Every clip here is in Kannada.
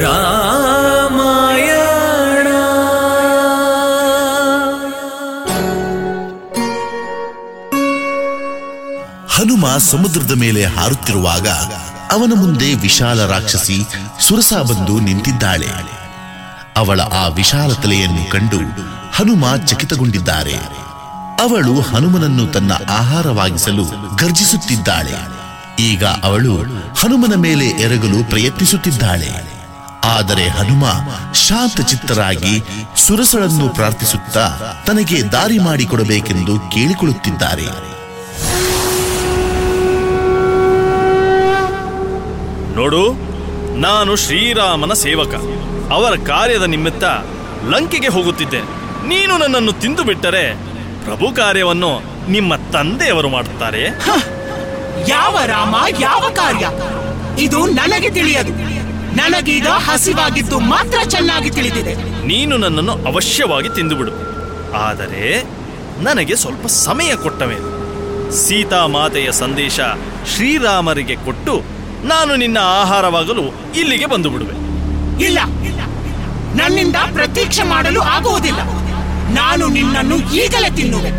ರಾಮಾಯಣ ಹನುಮ ಸಮುದ್ರದ ಮೇಲೆ ಹಾರುತ್ತಿರುವಾಗ ಅವನ ಮುಂದೆ ವಿಶಾಲ ರಾಕ್ಷಸಿ ಸುರಸ ಬಂದು ನಿಂತಿದ್ದಾಳೆ ಅವಳ ಆ ವಿಶಾಲ ತಲೆಯನ್ನು ಕಂಡು ಹನುಮ ಚಕಿತಗೊಂಡಿದ್ದಾರೆ ಅವಳು ಹನುಮನನ್ನು ತನ್ನ ಆಹಾರವಾಗಿಸಲು ಗರ್ಜಿಸುತ್ತಿದ್ದಾಳೆ ಈಗ ಅವಳು ಹನುಮನ ಮೇಲೆ ಎರಗಲು ಪ್ರಯತ್ನಿಸುತ್ತಿದ್ದಾಳೆ ಆದರೆ ಹನುಮ ಶಾಂತ ಚಿತ್ತರಾಗಿ ಸುರಸಳನ್ನು ಪ್ರಾರ್ಥಿಸುತ್ತಾ ತನಗೆ ದಾರಿ ಮಾಡಿಕೊಡಬೇಕೆಂದು ಕೇಳಿಕೊಳ್ಳುತ್ತಿದ್ದಾರೆ ನೋಡು ನಾನು ಶ್ರೀರಾಮನ ಸೇವಕ ಅವರ ಕಾರ್ಯದ ನಿಮಿತ್ತ ಲಂಕೆಗೆ ಹೋಗುತ್ತಿದ್ದೇನೆ ನೀನು ನನ್ನನ್ನು ತಿಂದು ಬಿಟ್ಟರೆ ಪ್ರಭು ಕಾರ್ಯವನ್ನು ನಿಮ್ಮ ತಂದೆಯವರು ಮಾಡುತ್ತಾರೆ ಯಾವ ರಾಮ ಯಾವ ಕಾರ್ಯ ಇದು ನನಗೆ ತಿಳಿಯದು ನನಗೀಗ ಹಸಿವಾಗಿದ್ದು ಮಾತ್ರ ಚೆನ್ನಾಗಿ ತಿಳಿದಿದೆ ನೀನು ನನ್ನನ್ನು ಅವಶ್ಯವಾಗಿ ತಿಂದುಬಿಡು ಆದರೆ ನನಗೆ ಸ್ವಲ್ಪ ಸಮಯ ಕೊಟ್ಟ ಮೇಲೆ ಸೀತಾ ಮಾತೆಯ ಸಂದೇಶ ಶ್ರೀರಾಮರಿಗೆ ಕೊಟ್ಟು ನಾನು ನಿನ್ನ ಆಹಾರವಾಗಲು ಇಲ್ಲಿಗೆ ಬಂದು ಬಿಡುವೆ ಇಲ್ಲ ನನ್ನಿಂದ ಪ್ರತೀಕ್ಷೆ ಮಾಡಲು ಆಗುವುದಿಲ್ಲ ನಾನು ನಿನ್ನನ್ನು ಈಗಲೇ ತಿನ್ನುವೆ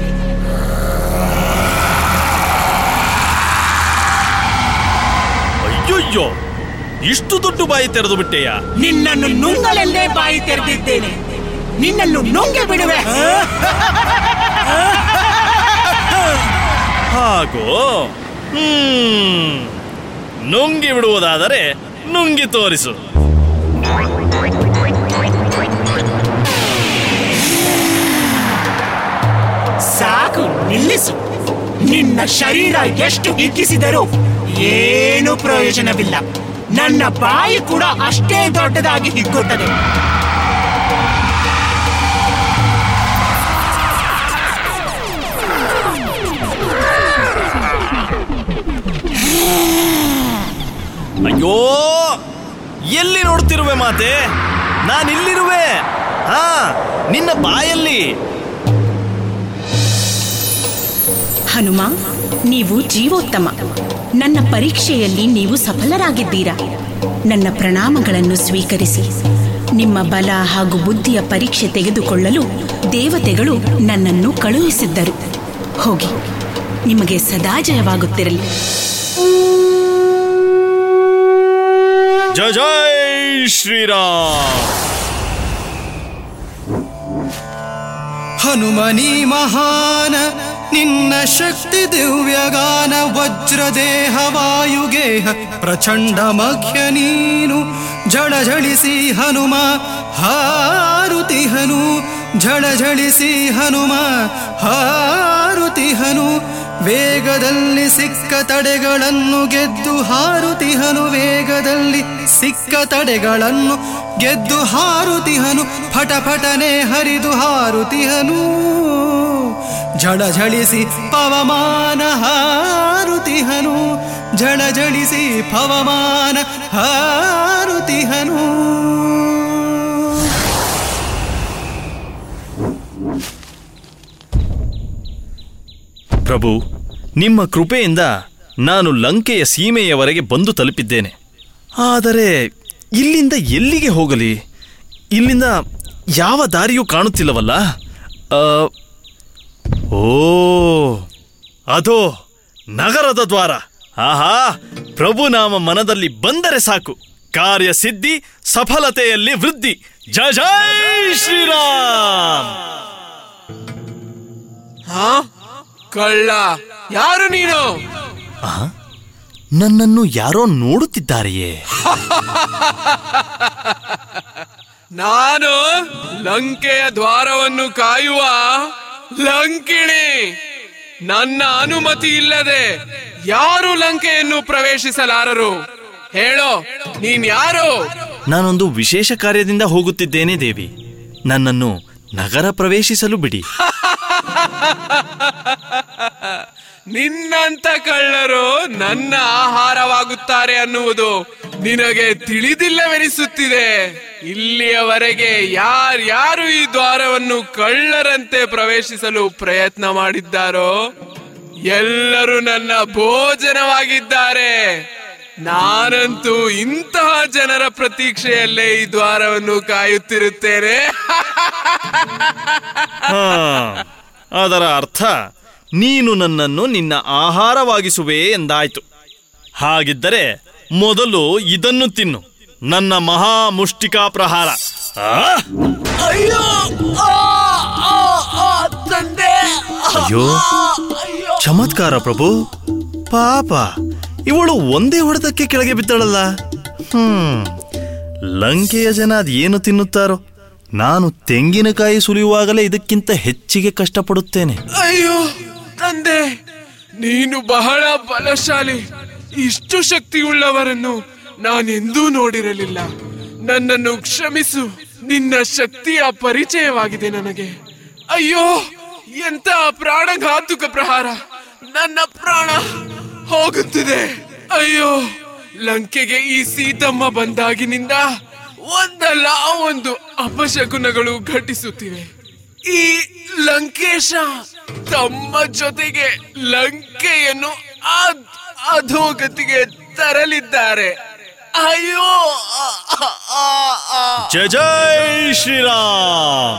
ಅಯ್ಯಯ್ಯೋ ಇಷ್ಟು ದೊಡ್ಡ ಬಾಯಿ ತೆರೆದು ಬಿಟ್ಟೆಯ ನಿನ್ನನ್ನು ನುಂಗಲೆಂದೇ ಬಾಯಿ ತೆರೆದಿದ್ದೇನೆ ನಿನ್ನನ್ನು ನುಂಗೆ ಬಿಡುವೆ ಹಾಗೋ ಹ್ಮ್ ನುಂಗಿ ಬಿಡುವುದಾದರೆ ನುಂಗಿ ತೋರಿಸು ಸಾಕು ನಿಲ್ಲಿಸು ನಿನ್ನ ಶರೀರ ಎಷ್ಟು ಹಿಗ್ಗಿಸಿದರೂ ಏನು ಪ್ರಯೋಜನವಿಲ್ಲ ನನ್ನ ಬಾಯಿ ಕೂಡ ಅಷ್ಟೇ ದೊಡ್ಡದಾಗಿ ಹಿಗ್ಗುತ್ತದೆ ಅಯ್ಯೋ ಎಲ್ಲಿ ನೋಡ್ತಿರುವೆ ಮಾತೆ ನಾನಿಲ್ಲಿರುವೆ ಹಾ ನಿನ್ನ ಬಾಯಲ್ಲಿ ಹನುಮ ನೀವು ಜೀವೋತ್ತಮ ನನ್ನ ಪರೀಕ್ಷೆಯಲ್ಲಿ ನೀವು ಸಫಲರಾಗಿದ್ದೀರಾ ನನ್ನ ಪ್ರಣಾಮಗಳನ್ನು ಸ್ವೀಕರಿಸಿ ನಿಮ್ಮ ಬಲ ಹಾಗೂ ಬುದ್ಧಿಯ ಪರೀಕ್ಷೆ ತೆಗೆದುಕೊಳ್ಳಲು ದೇವತೆಗಳು ನನ್ನನ್ನು ಕಳುಹಿಸಿದ್ದರು ಹೋಗಿ ನಿಮಗೆ ಸದಾ ಜಯವಾಗುತ್ತಿರಲಿ ಜಯ ಜೈ ಶ್ರೀರಾಮ್ ಹನುಮನಿ ಮಹಾನ ನಿನ್ನ ಶಕ್ತಿ ದಿವ್ಯಗಾನ ವಜ್ರದೇಹ ವಾಯುಗೇಹ ಪ್ರಚಂಡ ಮಖ್ಯ ನೀನು ಝಳಝಳಿಸಿ ಹನುಮ ಹಾರುತಿಹನು ಝಳಝಳಿಸಿ ಹನುಮ ಹಾರುತಿಹನು ವೇಗದಲ್ಲಿ ಸಿಕ್ಕ ತಡೆಗಳನ್ನು ಗೆದ್ದು ಹಾರುತಿಹನು ವೇಗದಲ್ಲಿ ಸಿಕ್ಕ ತಡೆಗಳನ್ನು ಗೆದ್ದು ಹಾರುತಿಹನು ಫಟಫಟನೆ ಹರಿದು ಹಾರುತಿಹನು ಝಳಝಳಿಸಿ ಪವಮಾನ ಹಾರುತಿಹನು ಝಳಝಳಿಸಿ ಪವಮಾನ ಹಾರುತಿಹನು ಪ್ರಭು ನಿಮ್ಮ ಕೃಪೆಯಿಂದ ನಾನು ಲಂಕೆಯ ಸೀಮೆಯವರೆಗೆ ಬಂದು ತಲುಪಿದ್ದೇನೆ ಆದರೆ ಇಲ್ಲಿಂದ ಎಲ್ಲಿಗೆ ಹೋಗಲಿ ಇಲ್ಲಿಂದ ಯಾವ ದಾರಿಯೂ ಕಾಣುತ್ತಿಲ್ಲವಲ್ಲ ಆ, ಓ ಅದೋ ನಗರದ ದ್ವಾರ ಆಹಾ ಪ್ರಭು ನಾಮ ಮನದಲ್ಲಿ ಬಂದರೆ ಸಾಕು ಕಾರ್ಯ ಸಿದ್ಧಿ ಸಫಲತೆಯಲ್ಲಿ ವೃದ್ಧಿ ಜಯ ಜೈ ಶ್ರೀರಾಮ್ ಹಾ ಕಳ್ಳ ಯಾರು ನೀನು ನನ್ನನ್ನು ಯಾರೋ ನೋಡುತ್ತಿದ್ದಾರೆಯೇ ನಾನು ಲಂಕೆಯ ದ್ವಾರವನ್ನು ಕಾಯುವ ಲಂಕಿಣಿ ನನ್ನ ಅನುಮತಿ ಇಲ್ಲದೆ ಯಾರು ಲಂಕೆಯನ್ನು ಪ್ರವೇಶಿಸಲಾರರು ಹೇಳೋ ನೀನ್ ಯಾರು ನಾನೊಂದು ವಿಶೇಷ ಕಾರ್ಯದಿಂದ ಹೋಗುತ್ತಿದ್ದೇನೆ ದೇವಿ ನನ್ನನ್ನು ನಗರ ಪ್ರವೇಶಿಸಲು ಬಿಡಿ ನಿನ್ನಂತ ಕಳ್ಳರು ನನ್ನ ಆಹಾರವಾಗುತ್ತಾರೆ ಅನ್ನುವುದು ನಿನಗೆ ತಿಳಿದಿಲ್ಲವೆನಿಸುತ್ತಿದೆ ಇಲ್ಲಿಯವರೆಗೆ ಯಾರ್ಯಾರು ಈ ದ್ವಾರವನ್ನು ಕಳ್ಳರಂತೆ ಪ್ರವೇಶಿಸಲು ಪ್ರಯತ್ನ ಮಾಡಿದ್ದಾರೋ ಎಲ್ಲರೂ ನನ್ನ ಭೋಜನವಾಗಿದ್ದಾರೆ ನಾನಂತೂ ಇಂತಹ ಜನರ ಪ್ರತೀಕ್ಷೆಯಲ್ಲೇ ಈ ದ್ವಾರವನ್ನು ಕಾಯುತ್ತಿರುತ್ತೇನೆ ಹಾ, ಅದರ ಅರ್ಥ ನೀನು ನನ್ನನ್ನು ನಿನ್ನ ಆಹಾರವಾಗಿಸುವೆ ಎಂದಾಯ್ತು ಹಾಗಿದ್ದರೆ ಮೊದಲು ಇದನ್ನು ತಿನ್ನು ನನ್ನ ಮಹಾ ಮುಷ್ಟಿಕಾ ಪ್ರಹಾರ ಆ? ಅಯ್ಯೋ ಆ, ಆ, ಆ, ತಂದೆ ಅಯ್ಯೋ ಚಮತ್ಕಾರ ಪ್ರಭು ಪಾಪ ಇವಳು ಒಂದೇ ಹೊಡೆದಕ್ಕೆ ಕೆಳಗೆ ಬಿದ್ದಳಲ್ಲ ಹ್ಮ್ ಲಂಕೆಯ ಜನ ಅದೇನು ತಿನ್ನುತ್ತಾರೋ ನಾನು ತೆಂಗಿನಕಾಯಿ ಸುಲಿಯುವಾಗಲೇ ಇದಕ್ಕಿಂತ ಹೆಚ್ಚಿಗೆ ಕಷ್ಟಪಡುತ್ತೇನೆ ಅಯ್ಯೋ ತಂದೆ ನೀನು ಬಹಳ ಬಲಶಾಲಿ ಇಷ್ಟು ಶಕ್ತಿಯುಳ್ಳವರನ್ನು ನಾನೆಂದೂ ನೋಡಿರಲಿಲ್ಲ ನನ್ನನ್ನು ಕ್ಷಮಿಸು ನಿನ್ನ ಶಕ್ತಿಯ ಪರಿಚಯವಾಗಿದೆ ನನಗೆ ಅಯ್ಯೋ ಎಂತ ಪ್ರಾಣಘಾತುಕ ಪ್ರಹಾರ ನನ್ನ ಪ್ರಾಣ ಹೋಗುತ್ತಿದೆ ಅಯ್ಯೋ ಲಂಕೆಗೆ ಈ ಸೀತಮ್ಮ ಬಂದಾಗಿನಿಂದ ಒಂದಲ್ಲ ಒಂದು ಅಪಶಕುನಗಳು ಘಟಿಸುತ್ತಿವೆ ಈ ಲಂಕೇಶ ತಮ್ಮ ಜೊತೆಗೆ ಲಂಕೆಯನ್ನು ಅದ್- ಅಧೋಗತಿಗೆ ತರಲಿದ್ದಾರೆ ಅಯ್ಯೋ ಆ, ಆ, ಆ, ಆ. ಜಯ ಜೈ ಶ್ರೀರಾಮ್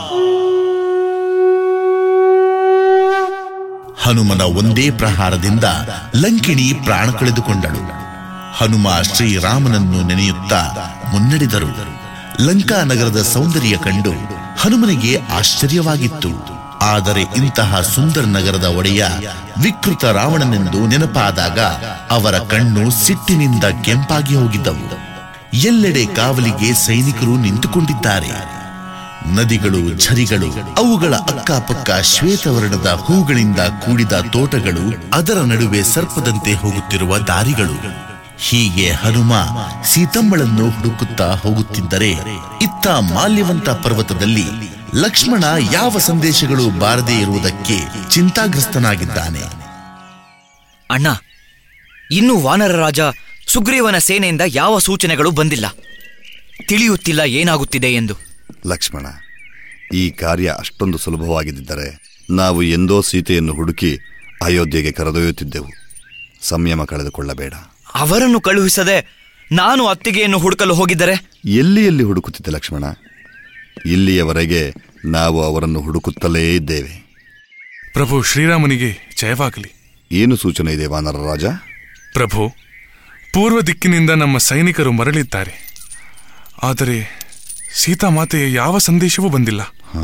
ಹನುಮನ ಒಂದೇ ಪ್ರಹಾರದಿಂದ ಲಂಕಿಣಿ ಪ್ರಾಣ ಕಳೆದುಕೊಂಡಳು ಹನುಮ ಶ್ರೀರಾಮನನ್ನು ನೆನೆಯುತ್ತಾ ಮುನ್ನಡೆದರು ಲಂಕಾ ನಗರದ ಸೌಂದರ್ಯ ಕಂಡು ಹನುಮನಿಗೆ ಆಶ್ಚರ್ಯವಾಗಿತ್ತು ಆದರೆ ಇಂತಹ ಸುಂದರ ನಗರದ ಒಡೆಯ ವಿಕೃತ ರಾವಣನೆಂದು ನೆನಪಾದಾಗ ಅವರ ಕಣ್ಣು ಸಿಟ್ಟಿನಿಂದ ಕೆಂಪಾಗಿ ಹೋಗಿದ್ದವು ಎಲ್ಲೆಡೆ ಕಾವಲಿಗೆ ಸೈನಿಕರು ನಿಂತುಕೊಂಡಿದ್ದಾರೆ ನದಿಗಳು ಝರಿಗಳು ಅವುಗಳ ಅಕ್ಕಪಕ್ಕ ಶ್ವೇತವರ್ಣದ ಹೂಗಳಿಂದ ಕೂಡಿದ ತೋಟಗಳು ಅದರ ನಡುವೆ ಸರ್ಪದಂತೆ ಹೋಗುತ್ತಿರುವ ದಾರಿಗಳು ಹೀಗೆ ಹನುಮ ಸೀತಮ್ಮಳನ್ನು ಹುಡುಕುತ್ತಾ ಹೋಗುತ್ತಿದ್ದರೆ ಇತ್ತ ಮಾಲ್ಯವಂತ ಪರ್ವತದಲ್ಲಿ ಲಕ್ಷ್ಮಣ ಯಾವ ಸಂದೇಶಗಳು ಬಾರದೇ ಇರುವುದಕ್ಕೆ ಚಿಂತಾಗ್ರಸ್ತನಾಗಿದ್ದಾನೆ ಅಣ್ಣ ಇನ್ನೂ ವಾನರ ರಾಜ ಸುಗ್ರೀವನ ಸೇನೆಯಿಂದ ಯಾವ ಸೂಚನೆಗಳು ಬಂದಿಲ್ಲ ತಿಳಿಯುತ್ತಿಲ್ಲ ಏನಾಗುತ್ತಿದೆ ಎಂದು ಲಕ್ಷ್ಮಣ ಈ ಕಾರ್ಯ ಅಷ್ಟೊಂದು ಸುಲಭವಾಗಿದ್ದರೆ ನಾವು ಎಂದೋ ಸೀತೆಯನ್ನು ಹುಡುಕಿ ಅಯೋಧ್ಯೆಗೆ ಕರೆದೊಯ್ಯುತ್ತಿದ್ದೆವು ಸಂಯಮ ಕಳೆದುಕೊಳ್ಳಬೇಡ ಅವರನ್ನು ಕಳುಹಿಸದೆ ನಾನು ಅತ್ತಿಗೆಯನ್ನು ಹುಡುಕಲು ಹೋಗಿದ್ದರೆ ಎಲ್ಲಿ ಎಲ್ಲಿ ಹುಡುಕುತ್ತಿದ್ದೆ ಲಕ್ಷ್ಮಣ ಇಲ್ಲಿಯವರೆಗೆ ನಾವು ಅವರನ್ನು ಹುಡುಕುತ್ತಲೇ ಇದ್ದೇವೆ ಪ್ರಭು ಶ್ರೀರಾಮನಿಗೆ ಜಯವಾಗಲಿ ಏನು ಸೂಚನೆ ಇದೆ ವಾನರ ರಾಜ ಪ್ರಭು ಪೂರ್ವ ದಿಕ್ಕಿನಿಂದ ನಮ್ಮ ಸೈನಿಕರು ಮರಳಿದ್ದಾರೆ ಆದರೆ ಸೀತಾಮಾತೆಯ ಯಾವ ಸಂದೇಶವೂ ಬಂದಿಲ್ಲ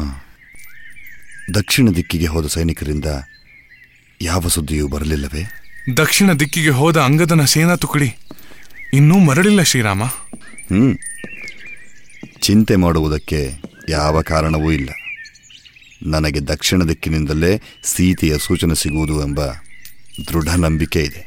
ದಕ್ಷಿಣ ದಿಕ್ಕಿಗೆ ಹೋದ ಸೈನಿಕರಿಂದ ಯಾವ ಸುದ್ದಿಯೂ ಬರಲಿಲ್ಲವೇ ದಕ್ಷಿಣ ದಿಕ್ಕಿಗೆ ಹೋದ ಅಂಗದನ ಸೇನಾ ತುಕಡಿ ಇನ್ನೂ ಮರಳಿಲ್ಲ ಶ್ರೀರಾಮ ಹ್ಮ್ ಚಿಂತೆ ಮಾಡುವುದಕ್ಕೆ ಯಾವ ಕಾರಣವೂ ಇಲ್ಲ ನನಗೆ ದಕ್ಷಿಣ ದಿಕ್ಕಿನಿಂದಲೇ ಸೀತೆಯ ಸೂಚನೆ ಸಿಗುವುದು ಎಂಬ ದೃಢ ನಂಬಿಕೆ ಇದೆ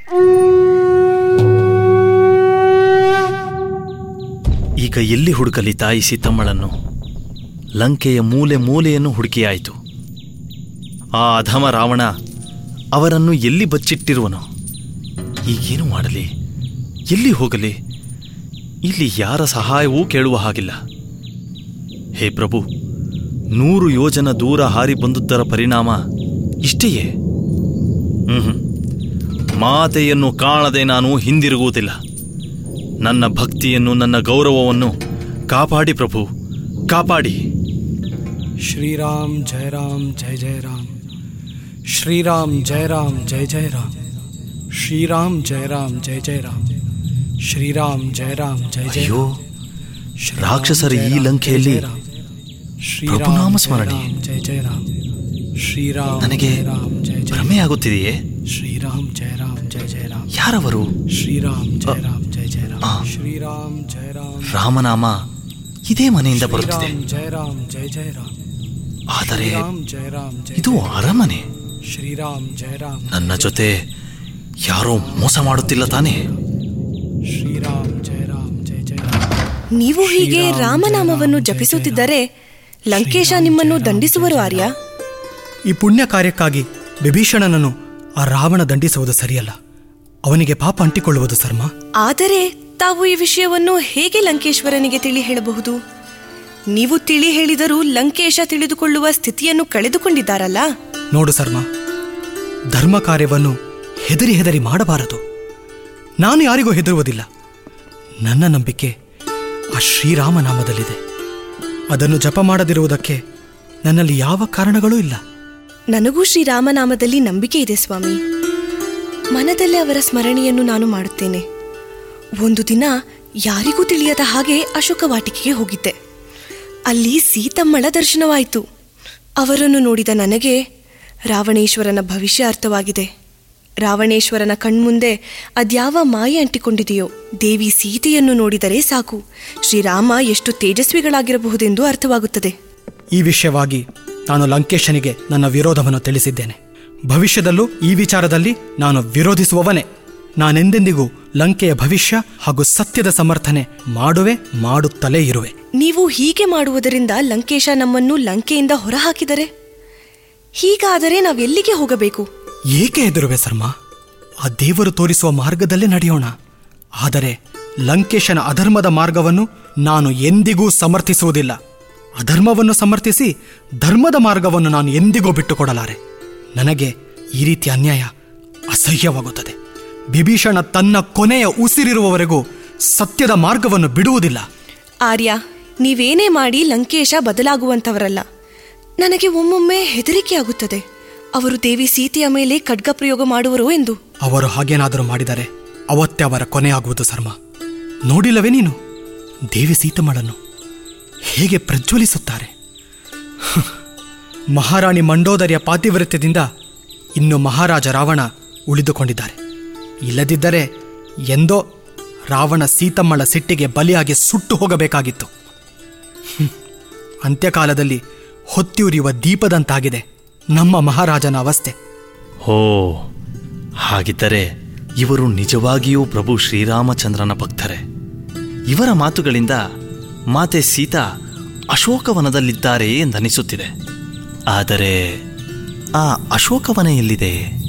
ಈಗ ಎಲ್ಲಿ ಹುಡುಕಲಿ ತಾಯಿ ಸೀತಮ್ಮಳನ್ನು ಲಂಕೆಯ ಮೂಲೆ ಮೂಲೆಯನ್ನು ಹುಡುಕಿಯಾಯಿತು ಆ ಅಧಮ ರಾವಣ ಅವರನ್ನು ಎಲ್ಲಿ ಬಚ್ಚಿಟ್ಟಿರುವನು ಈಗೇನು ಮಾಡಲಿ ಎಲ್ಲಿ ಹೋಗಲಿ ಇಲ್ಲಿ ಯಾರ ಸಹಾಯವೂ ಕೇಳುವ ಹಾಗಿಲ್ಲ ಹೇ ಪ್ರಭು ನೂರು ಯೋಜನ ದೂರ ಹಾರಿ ಬಂದುದರ ಪರಿಣಾಮ ಇಷ್ಟೆಯೇ ಹ್ಮ್ ಮಾತೆಯನ್ನು ಕಾಣದೆ ನಾನು ಹಿಂದಿರುಗುವುದಿಲ್ಲ ನನ್ನ ಭಕ್ತಿಯನ್ನು ನನ್ನ ಗೌರವವನ್ನು ಕಾಪಾಡಿ ಪ್ರಭು ಕಾಪಾಡಿ श्री राम जय राम जय जय राम श्री राम जय राम जय जय राम श्री राम जय राम जय जय राम श्री राम जय राम जय जय ಅಯ್ಯೋ श्री ರಾಕ್ಷಸರ राम, जय ಈ राम, ಲಂಕೆಯಲ್ಲಿ जय जय राम। श्री ಪ್ರಭುನಾಮ राम, जय ಸ್ಮರಣೆ. राम, जय जय राम श्री राम ನನಗೆ जय राम जय जय ಭ್ರಮೆಯಾಗುತ್ತಿದೆಯೇ श्री राम जय राम जय जय राम ಯಾರವರು श्री राम जय अ- राम जय जय राम आ। श्री राम जय राम ರಾಮನಾಮ ಇದೇ ಮನೆಯಿಂದ श्री ಬರುತ್ತಿದೆ राम जय राम जय जय राम ಆದರೆ श्री राम जय राम जय ಇದು ಅರಮನೆ श्री राम जय राम ನನ್ನ ಜೊತೆ ಯಾರೋ ಮೋಸ ಮಾಡುತ್ತಿಲ್ಲ ತಾನೇ श्री राम जय राम जय जय राम ನೀವು ಹೀಗೆ ಶ್ರೀರಾಮ್, ರಾಮನಾಮವನ್ನು ಜಯ ರಾಮ್, ಜಯ ಜಪಿಸುತ್ತಿದ್ದರೆ ಜಯ ಲಂಕೇಶ ಶ್ರೀರಾಮ್, ನಿಮ್ಮನ್ನು ಜಯ ರಾಮ್, ದಂಡಿಸುವರು ಜಯ ಆರ್ಯ ಈ ಪುಣ್ಯ ಕಾರ್ಯಕ್ಕಾಗಿ ವಿಭೀಷಣನನ್ನು ಆ ರಾವಣ ದಂಡಿಸುವುದು ಸರಿಯಲ್ಲ ಅವನಿಗೆ ಪಾಪ ಅಂಟಿಕೊಳ್ಳುವುದು ಸರ್ಮ ಆದರೆ ತಾವು ಈ ವಿಷಯವನ್ನು ಹೇಗೆ ಲಂಕೇಶ್ವರನಿಗೆ ತಿಳಿ ಹೇಳಬಹುದು ನೀವು ತಿಳಿ ಹೇಳಿದರೂ ಲಂಕೇಶ ತಿಳಿದುಕೊಳ್ಳುವ ಸ್ಥಿತಿಯನ್ನು ಕಳೆದುಕೊಂಡಿದ್ದಾರಲ್ಲ ನೋಡು ಸರ್ಮ ಧರ್ಮ ಕಾರ್ಯವನ್ನು ಹೆದರಿ ಹೆದರಿ ಮಾಡಬಾರದು ನಾನು ಯಾರಿಗೂ ಹೆದರುವುದಿಲ್ಲ ನನ್ನ ನಂಬಿಕೆ ಆ ಶ್ರೀರಾಮನಾಮದಲ್ಲಿದೆ ಅದನ್ನು ಜಪ ಮಾಡದಿರುವುದಕ್ಕೆ ನನ್ನಲ್ಲಿ ಯಾವ ಕಾರಣಗಳೂ ಇಲ್ಲ ನನಗೂ ಶ್ರೀರಾಮನಾಮದಲ್ಲಿ ನಂಬಿಕೆ ಇದೆ ಸ್ವಾಮಿ ಮನದಲ್ಲೇ ಅವರ ಸ್ಮರಣೆಯನ್ನು ನಾನು ಮಾಡುತ್ತೇನೆ ಒಂದು ದಿನ ಯಾರಿಗೂ ತಿಳಿಯದ ಹಾಗೆ ಅಶೋಕ ವಾಟಿಕೆಗೆ ಹೋಗಿದ್ದೆ ಅಲ್ಲಿ ಸೀತಮ್ಮಳ ದರ್ಶನವಾಯಿತು ಅವರನ್ನು ನೋಡಿದ ನನಗೆ ರಾವಣೇಶ್ವರನ ಭವಿಷ್ಯ ಅರ್ಥವಾಗಿದೆ ರಾವಣೇಶ್ವರನ ಕಣ್ಮುಂದೆ ಅದ್ಯಾವ ಮಾಯೆ ಅಂಟಿಕೊಂಡಿದೆಯೋ ದೇವಿ ಸೀತೆಯನ್ನು ನೋಡಿದರೆ ಸಾಕು ಶ್ರೀರಾಮ ಎಷ್ಟು ತೇಜಸ್ವಿಗಳಾಗಿರಬಹುದೆಂದು ಅರ್ಥವಾಗುತ್ತದೆ ಈ ವಿಷಯವಾಗಿ ನಾನು ಲಂಕೇಶನಿಗೆ ನನ್ನ ವಿರೋಧವನ್ನು ತಿಳಿಸಿದ್ದೇನೆ ಭವಿಷ್ಯದಲ್ಲೂ ಈ ವಿಚಾರದಲ್ಲಿ ನಾನು ವಿರೋಧಿಸುವವನೇ ನಾನೆಂದೆಂದಿಗೂ ಲಂಕೆಯ ಭವಿಷ್ಯ ಹಾಗೂ ಸತ್ಯದ ಸಮರ್ಥನೆ ಮಾಡುವೆ ಮಾಡುತ್ತಲೇ ಇರುವೆ ನೀವು ಹೀಗೆ ಮಾಡುವುದರಿಂದ ಲಂಕೇಶ ನಮ್ಮನ್ನು ಲಂಕೆಯಿಂದ ಹೊರಹಾಕಿದರೆ ಹೀಗಾದರೆ ನಾವೆಲ್ಲಿಗೆ ಹೋಗಬೇಕು ಏಕೆ ಹೆದರುವೆ ಸರ್ಮ ಆ ದೇವರು ತೋರಿಸುವ ಮಾರ್ಗದಲ್ಲೇ ನಡೆಯೋಣ ಆದರೆ ಲಂಕೇಶನ ಅಧರ್ಮದ ಮಾರ್ಗವನ್ನು ನಾನು ಎಂದಿಗೂ ಸಮರ್ಥಿಸುವುದಿಲ್ಲ ಅಧರ್ಮವನ್ನು ಸಮರ್ಥಿಸಿ ಧರ್ಮದ ಮಾರ್ಗವನ್ನು ನಾನು ಎಂದಿಗೂ ಬಿಟ್ಟುಕೊಡಲಾರೆ ನನಗೆ ಈ ರೀತಿಯ ಅನ್ಯಾಯ ಅಸಹ್ಯವಾಗುತ್ತದೆ ಬಿಭೀಷಣ ತನ್ನ ಕೊನೆಯ ಉಸಿರಿರುವವರೆಗೂ ಸತ್ಯದ ಮಾರ್ಗವನ್ನು ಬಿಡುವುದಿಲ್ಲ ಆರ್ಯ ನೀವೇನೇ ಮಾಡಿ ಲಂಕೇಶ ಬದಲಾಗುವಂತವರಲ್ಲ ನನಗೆ ಒಮ್ಮೊಮ್ಮೆ ಹೆದರಿಕೆ ಆಗುತ್ತದೆ ಅವರು ದೇವಿ ಸೀತೆಯ ಮೇಲೆ ಖಡ್ಗ ಪ್ರಯೋಗ ಮಾಡುವರೋ ಎಂದು ಅವರು ಹಾಗೇನಾದರೂ ಮಾಡಿದರೆ ಅವತ್ತೇ ಅವರ ಕೊನೆಯಾಗುವುದು ಸರ್ಮ ನೋಡಿಲ್ಲವೇ ನೀನು ದೇವಿ ಸೀತಮ್ಮಳನ್ನು ಹೇಗೆ ಪ್ರಜ್ವಲಿಸುತ್ತಾರೆ ಹ್. ಮಹಾರಾಣಿ ಮಂಡೋದರಿಯ ಪಾತಿವೃತ್ಯದಿಂದ ಇನ್ನು ಮಹಾರಾಜ ರಾವಣ ಉಳಿದುಕೊಂಡಿದ್ದಾರೆ ಇಲ್ಲದಿದ್ದರೆ ಎಂದೋ ರಾವಣ ಸೀತಮ್ಮಳ ಸಿಟ್ಟಿಗೆ ಬಲಿಯಾಗಿ ಸುಟ್ಟು ಹೋಗಬೇಕಾಗಿತ್ತು ಹ್ಮ್. ಅಂತ್ಯಕಾಲದಲ್ಲಿ ಹೊತ್ತಿಯುರಿಯುವ ದೀಪದಂತಾಗಿದೆ ನಮ್ಮ ಮಹಾರಾಜನ ಅವಸ್ಥೆ ಹೋ ಹಾಗಿದ್ದರೆ ಇವರು ನಿಜವಾಗಿಯೂ ಪ್ರಭು ಶ್ರೀರಾಮಚಂದ್ರನ ಭಕ್ತರೇ ಇವರ ಮಾತುಗಳಿಂದ ಮಾತೆ ಸೀತಾ ಅಶೋಕವನದಲ್ಲಿದ್ದಾರೆ ಎಂದನಿಸುತ್ತಿದೆ ಆದರೆ ಆ ಅಶೋಕವನ ಎಲ್ಲಿದೆ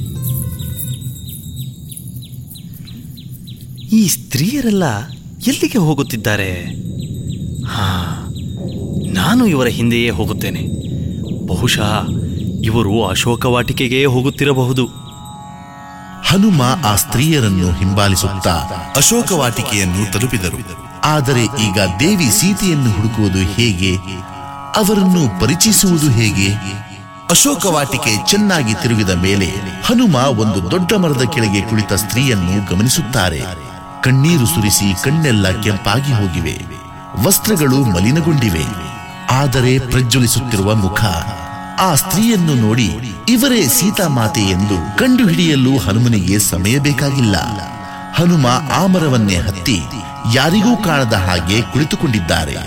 ಈ ಸ್ತ್ರೀಯರೆಲ್ಲ ಎಲ್ಲಿಗೆ ಹೋಗುತ್ತಿದ್ದಾರೆ ಹಾ ನಾನು ಇವರ ಹಿಂದೆಯೇ ಹೋಗುತ್ತೇನೆ ಬಹುಶಃ ಇವರು ಅಶೋಕವಾಟಿಕೆಗೆ ಹೋಗುತ್ತಿರಬಹುದು ಹನುಮ ಆ ಸ್ತ್ರೀಯರನ್ನು ಹಿಂಬಾಲಿಸುತ್ತಾ ಅಶೋಕವಾಟಿಕೆಯನ್ನು ತಲುಪಿದರು ಆದರೆ ಈಗ ದೇವಿ ಸೀತೆಯನ್ನು ಹುಡುಕುವುದು ಹೇಗೆ ಅವರನ್ನು ಪರಿಚಯಿಸುವುದು ಹೇಗೆ ಅಶೋಕವಾಟಿಕೆ ಚೆನ್ನಾಗಿ ತಿರುಗಿದ ಮೇಲೆ ಹನುಮ ಒಂದು ದೊಡ್ಡ ಮರದ ಕೆಳಗೆ ಕುಳಿತ ಸ್ತ್ರೀಯನ್ನು ಗಮನಿಸುತ್ತಾರೆ ಕಣ್ಣೀರು ಸುರಿಸಿ ಕಣ್ಣೆಲ್ಲ ಕೆಂಪಾಗಿ ಹೋಗಿವೆ ವಸ್ತ್ರಗಳು ಮಲಿನಗೊಂಡಿವೆ ಆದರೆ ಪ್ರಜ್ವಲಿಸುತ್ತಿರುವ ಮುಖ ಆ ಸ್ತ್ರೀಯನ್ನು ನೋಡಿ ಇವರೇ ಸೀತಾಮಾತೆ ಎಂದು ಕಂಡುಹಿಡಿಯಲು ಹನುಮನಿಗೆ ಸಮಯ ಬೇಕಾಗಿಲ್ಲ ಹನುಮ ಆ ಮರವನ್ನೇ ಹತ್ತಿ ಯಾರಿಗೂ ಕಾಣದ ಹಾಗೆ ಕುಳಿತುಕೊಂಡಿದ್ದಾರೆ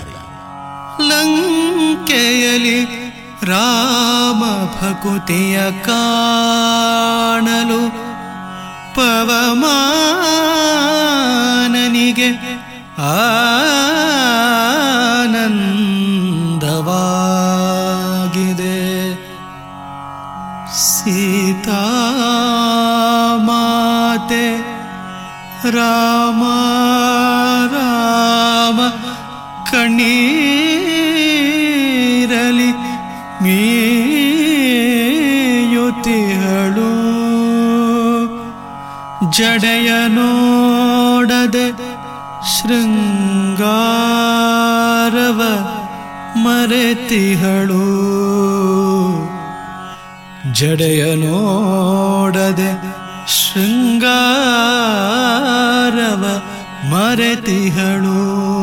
ಲಂಕೆಯಲಿ ರಾಮ ಭಕುತಿಯ ಕಾಣಲು ಪವಮಾನನಿಗೆ ಆನಂದವಾಗಿದೆ ಸೀತಾಮಾತೆ ರಾಮ ರಾಮ ಕಣ್ಣೀರಲಿ ಮೀಯುತಿಹಳು ಜಡೆಯ ನೋಡದೆ ಶೃಂಗಾರವ ಮರೆತಿಹಳು ಜಡೆಯ ನೋಡದೆ ಶೃಂಗಾರವ ಮರೆತಿಹಳು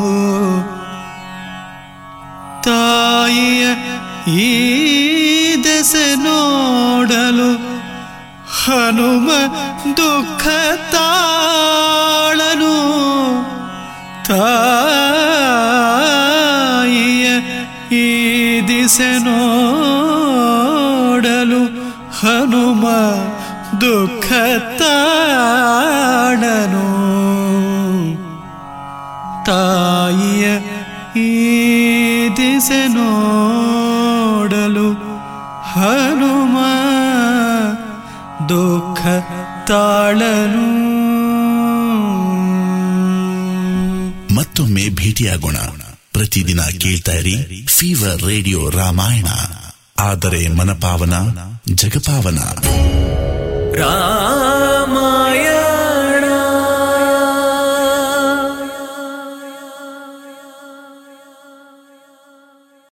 ತಾಯಿಯ ಈ ದೆಸೆ ನೋಡಲು ಹನುಮ ದುಃಖ ತಾಳನು ತಾಯಿಯ ಈ ದಿಸೆ ನೋಡಲು ಹನುಮ ದುಃಖ ತಾಳನು ತಾಯಿಯ ಈ ದಿಸೆ ನೋಡಲು ಹನುಮ ದುಃಖ ತಾಳನು ಮತ್ತೊಮ್ಮೆ ಭೇಟಿಯಾಗೋಣ ಪ್ರತಿದಿನ ಕೇಳ್ತಾ ಇರಿ ಫೀವರ್ ರೇಡಿಯೋ ರಾಮಾಯಣ ಆದರೆ ಮನಪಾವನ ಜಗಪಾವನ ರಾಮ